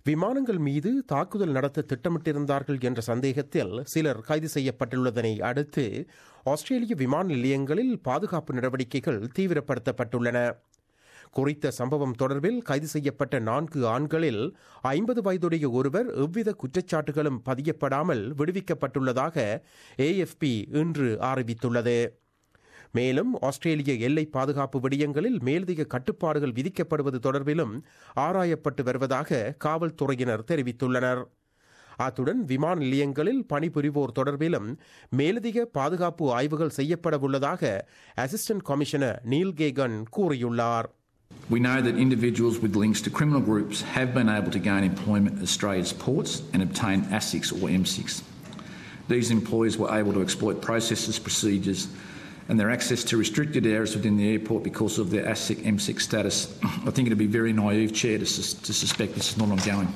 விமானங்கள் மீது தாக்குதல் நடத்த திட்டமிட்டிருந்தார்கள் என்ற சந்தேகத்தில் சிலர் கைது செய்யப்பட்டுள்ளதனை அடுத்து ஆஸ்திரேலிய விமான நிலையங்களில் பாதுகாப்பு நடவடிக்கைகள் தீவிரப்படுத்தப்பட்டுள்ளன குறித்த சம்பவம் தொடர்பில் கைது செய்யப்பட்ட நான்கு ஆண்களில் ஐம்பது வயதுடைய ஒருவர் எவ்வித குற்றச்சாட்டுகளும் பதியப்படாமல் விடுவிக்கப்பட்டுள்ளதாக ஏஎஃப்பி இன்று அறிவித்துள்ளது மேலும் ஆஸ்திரேலிய எல்லை பாதுகாப்பு விடயங்களில் மேலதிக கட்டுப்பாடுகள் விதிக்கப்படுவது தொடர்பிலும் ஆராயப்பட்டு வருவதாக காவல்துறையினர் தெரிவித்துள்ளனர் அத்துடன் விமான நிலையங்களில் பணிபுரிவோர் தொடர்பிலும் மேலதிக பாதுகாப்பு ஆய்வுகள் செய்யப்பட உள்ளதாக அசிஸ்டன்ட் கமிஷனர் நீல் கேகன் கூறியுள்ளார் We know that individuals with links to criminal groups have been able to gain employment at Australia's ports and obtain ASICs or M6. These employees were able to exploit processes, procedures, and their access to restricted areas within the airport because of their ASIC M6 status. I think it would be very naive, Chair, to, sus- to suspect this is not ongoing.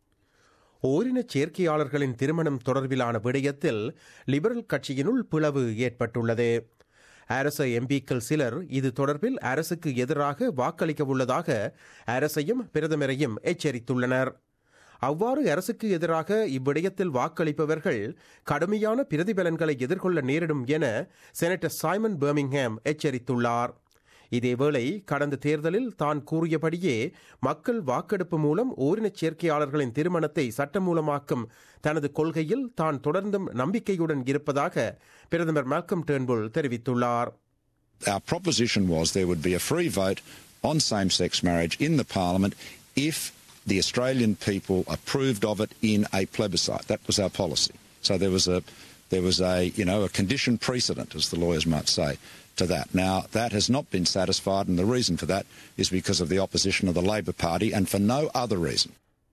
ஓரின சேர்க்கையாளர்களின் திருமணம் தொடர்பிலான விடயத்தில் liberal கட்சியினுள் பிளவு ஏற்பட்டுள்ளது அரச எம்பிக்கள் சிலர் இது தொடர்பில் அரசுக்கு எதிராக வாக்களிக்க உள்ளதாக அரசையும் பிரதமரையும் எச்சரித்துள்ளனர் அவ்வாறு அரசுக்கு எதிராக இவ்விடயத்தில் வாக்களிப்பவர்கள் கடுமையான பிரதிபலன்களை எதிர்கொள்ள நேரிடும் என செனட்டர் சைமன் பர்மிங்ஹாம் எச்சரித்துள்ளார் இதேவேளை கடந்த தேர்தலில் தான் கூறியபடியே மக்கள் வாக்கெடுப்பு மூலம் ஓரினச் சேர்க்கையாளர்களின் திருமணத்தை சட்டமூலமாக்கும் தனது கொள்கையில் தான் தொடர்ந்தும் நம்பிக்கையுடன் இருப்பதாக பிரதமர் மால்கம் டேர்ன்புல் தெரிவித்துள்ளார் Our proposition was there would be a free vote on same sex marriage in the Parliament if the Australian people approved of it in a plebiscite. That was our policy. So there was a there was a you know a condition precedent, as the lawyers might say, to that. Now that has not been satisfied, and the reason for that is because of the opposition of the Labor Party, and for no other reason.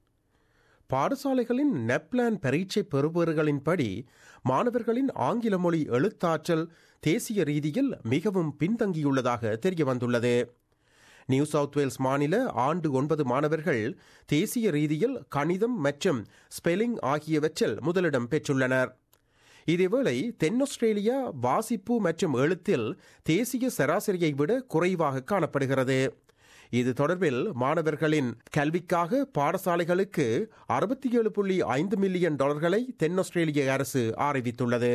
பாடசாலைகளின் நெப்லான் பரீட்சை பெறுபவர்களின்படி மாணவர்களின் ஆங்கில மொழி எழுத்தாற்றல் தேசிய ரீதியில் மிகவும் பின்தங்கியுள்ளதாக தெரிய வந்துள்ளது நியூ சவுத் வேல்ஸ் மாநில ஆண்டு ஒன்பது மாணவர்கள் தேசிய ரீதியில் கணிதம் மற்றும் ஸ்பெல்லிங் ஆகியவற்றில் முதலிடம் பெற்றுள்ளனர் இதேவேளை தென் ஆஸ்திரேலியா வாசிப்பு மற்றும் எழுத்தில் தேசிய சராசரியை விட குறைவாக காணப்படுகிறது இது தொடர்பில் மாணவர்களின் கல்விக்காக பாடசாலைகளுக்கு அறுபத்தி ஏழு புள்ளி ஐந்து மில்லியன் டாலர்களை தென் ஆஸ்திரேலிய அரசு அறிவித்துள்ளது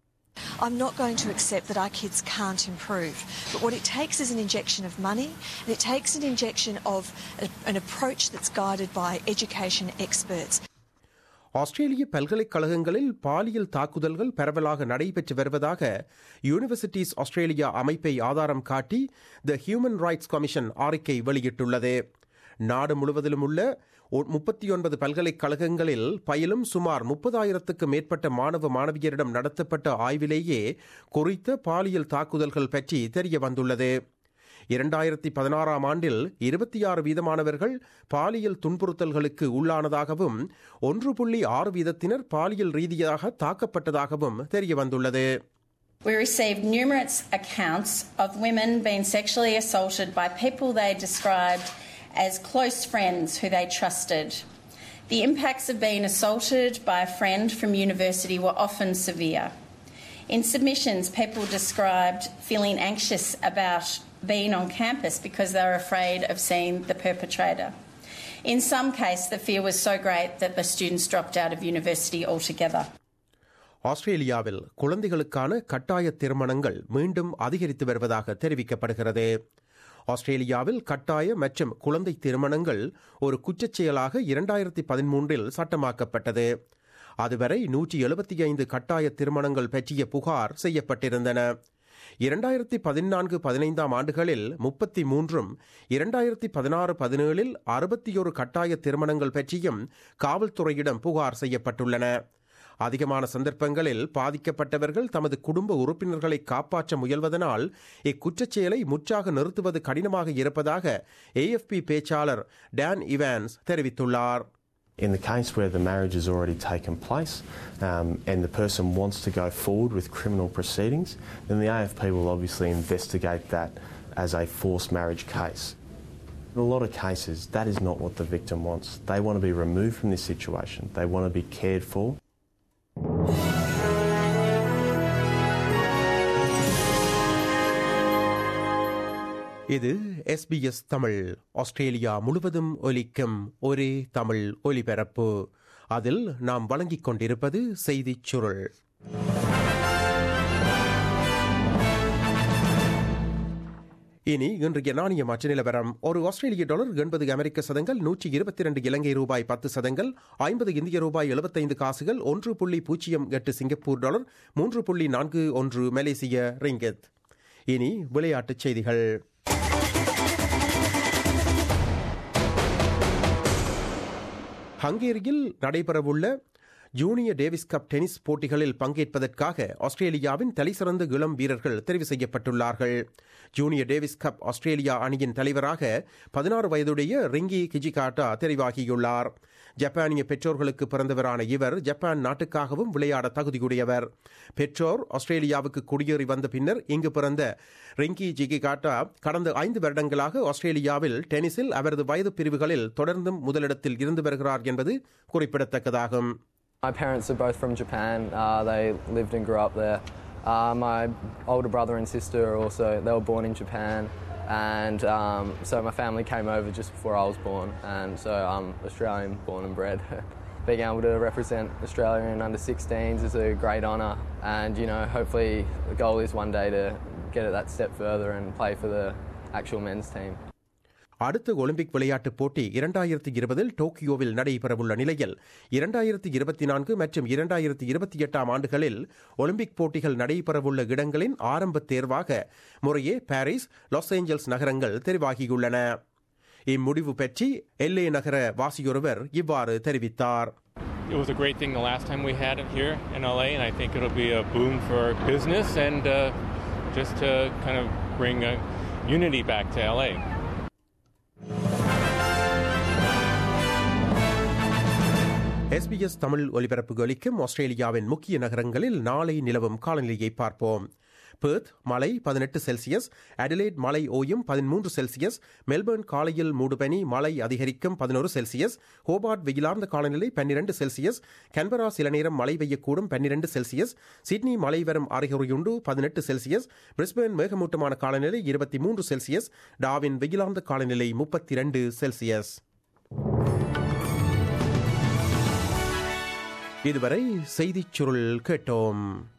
I'm not going to accept that our kids can't improve. But what it takes is an injection of money, and it takes an injection of a, an approach that's guided by education experts. ஆஸ்திரேலிய பல்கலைக்கழகங்களில் பாலியல் தாக்குதல்கள் பரவலாக நடைபெற்று வருவதாக universities Australia அமைப்பை ஆதாரம் காட்டி the human rights commission அறிக்கை வெளியிட்டுள்ளது நாடு முழுவதிலும் உள்ள முப்பத்தி ஒன்பது பல்கலைக்கழகங்களில் பயிலும் சுமார் முப்பதாயிரத்துக்கு மேற்பட்ட மாணவ மாணவியரிடம் நடத்தப்பட்ட ஆய்விலேயே குறித்த பாலியல் தாக்குதல்கள் பற்றி தெரிய வந்துள்ளது இரண்டாயிரத்தி பதினாறாம் ஆண்டில் இருபத்தி ஆறு வீதமானவர்கள் பாலியல் துன்புறுத்தல்களுக்கு உள்ளானதாகவும் ஒன்று புள்ளி ஆறு வீதத்தினர் பாலியல் ரீதியாக தாக்கப்பட்டதாகவும் தெரிய வந்துள்ளது We received numerous accounts of women being sexually assaulted by people they described as close friends who they trusted. The impacts of being assaulted by a friend from university were often severe. In submissions, people described feeling anxious about being on campus because they were afraid of seeing the perpetrator. In some cases, the fear was so great that the students dropped out of university altogether. ஆஸ்திரேலியாவில் குழந்தைகளுக்கான கட்டாய திருமணங்கள் மீண்டும் அதிகரித்து வருவதாக தெரிவிக்கப்படுகிறது ஆஸ்திரேலியாவில் கட்டாய மற்றும் குழந்தை திருமணங்கள் ஒரு குற்றச் செயலாக இரண்டாயிரத்தி பதிமூன்றில் சட்டமாக்கப்பட்டது அதுவரை நூற்றி எழுபத்தி ஐந்து கட்டாய திருமணங்கள் பற்றிய புகார் செய்யப்பட்டிருந்தன இரண்டாயிரத்தி பதினான்கு பதினைந்தாம் ஆண்டுகளில் முப்பத்தி மூன்றும் இரண்டாயிரத்தி பதினாறு பதினேழில் அறுபத்தி ஒரு கட்டாய திருமணங்கள் பற்றியும் காவல்துறையிடம் புகார் செய்யப்பட்டுள்ளன அதிகமான சந்தர்ப்பங்களில் பாதிக்கப்பட்டவர்கள் தமது குடும்ப உறுப்பினர்களை காப்பாற்ற முயல்வதனால் இக்குற்றச் செயலை முற்றாக நிறுத்துவது கடினமாக இருப்பதாக ஏஎஃப்பி பேச்சாளர் டான் இவான்ஸ் தெரிவித்துள்ளார் In the case where the marriage has already taken place um, and the person wants to go forward with criminal proceedings, then the AFP will obviously investigate that as a forced marriage case. In a lot of cases, that is not what the victim wants. They want to be removed from this situation, they want to be cared for. இது SBS Tamil Australia முழுவதும் ஒலிக்கும் ஒரே தமிழ் ஒலிபரப்பு அதில் நாம் வழங்கிக் கொண்டிருப்பது செய்திச் சுருள் இனி இன்றைய நாணய மாற்று நிலவரம் ஒரு ஆஸ்திரேலிய டாலர் எண்பது அமெரிக்க சதங்கள் நூற்றி இருபத்தி இரண்டு இலங்கை ரூபாய் பத்து சதங்கள் ஐம்பது இந்திய ரூபாய் எழுபத்தைந்து காசுகள் ஒன்று புள்ளி பூஜ்ஜியம் எட்டு சிங்கப்பூர் டாலர் மூன்று புள்ளி நான்கு ஒன்று மலேசிய ரிங்கத் இனி விளையாட்டுச் செய்திகள் ஹங்கேரியில் நடைபெறவுள்ள ஜூனியர் டேவிஸ் கப் டென்னிஸ் போட்டிகளில் பங்கேற்பதற்காக ஆஸ்திரேலியாவின் தலைசிறந்த இளம் வீரர்கள் தெரிவு செய்யப்பட்டுள்ளார்கள் ஜூனியர் டேவிஸ் கப் ஆஸ்திரேலியா அணியின் தலைவராக பதினாறு வயதுடைய ரிங்கி கிஜிகாட்டா தெரிவாகியுள்ளார் ஜப்பானிய பெற்றோர்களுக்கு பிறந்தவரான இவர் ஜப்பான் நாட்டுக்காகவும் விளையாட தகுதியுடையவர் பெற்றோர் ஆஸ்திரேலியாவுக்கு குடியேறி வந்த பின்னர் இங்கு பிறந்த ரிங்கி ஜிகிகாட்டா கடந்த ஐந்து வருடங்களாக ஆஸ்திரேலியாவில் டென்னிஸில் அவரது வயது பிரிவுகளில் தொடர்ந்தும் முதலிடத்தில் இருந்து வருகிறார் என்பது குறிப்பிடத்தக்கதாகும் My parents are both from Japan. Uh, they lived and grew up there. Uh, my older brother and sister are also they were born in Japan, and um, so my family came over just before I was born, and so I'm Australian born and bred. Being able to represent Australia in under 16s is a great honour, and you know hopefully the goal is one day to get it that step further and play for the actual men's team. அடுத்த Olympic விளையாட்டுப் போட்டி இரண்டாயிரத்தி இருபதில் டோக்கியோவில் நடைபெறவுள்ள நிலையில் இரண்டாயிரத்தி இருபத்தி நான்கு மற்றும் இரண்டாயிரத்தி இருபத்தி எட்டாம் ஆண்டுகளில் ஒலிம்பிக் போட்டிகள் நடைபெறவுள்ள இடங்களின் ஆரம்ப தேர்வாக முறையே பாரிஸ் லாஸ் ஏஞ்சல்ஸ் நகரங்கள் தெரிவாகியுள்ளன இம்முடிவு பற்றி எல்லே நகர வாசியொருவர் இவ்வாறு தெரிவித்தார் It was a great thing the last time we had it here in LA, and I think it'll be a boom for business and uh, just to kind of bring uh, unity back to LA. SBS Tamil ஒலிபரப்பு அளிக்கும் ஆஸ்திரேலியாவின் முக்கிய நகரங்களில் நாளை நிலவும் காலநிலையை பார்ப்போம் Perth மழை பதினெட்டு செல்சியஸ் அடிலைட் மழை ஓயும் பதிமூன்று செல்சியஸ் மெல்பர்ன் காலையில் மூடுபனி மழை அதிகரிக்கும் பதினோரு செல்சியஸ் ஹோபார்ட் வெயிலார்ந்த காலநிலை பன்னிரண்டு செல்சியஸ் கன்பரா சில நேரம் மழை பெய்யக்கூடும் பன்னிரண்டு செல்சியஸ் சிட்னி மழை வரும் அறிகுறியுண்டு பதினெட்டு செல்சியஸ் பிரிஸ்பேன் மேகமூட்டமான காலநிலை இருபத்தி மூன்று செல்சியஸ் டாவின் வெயிலார்ந்த காலநிலை முப்பத்தி இரண்டு செல்சியஸ் இதுவரை செய்திச் சுருள் கேட்டோம்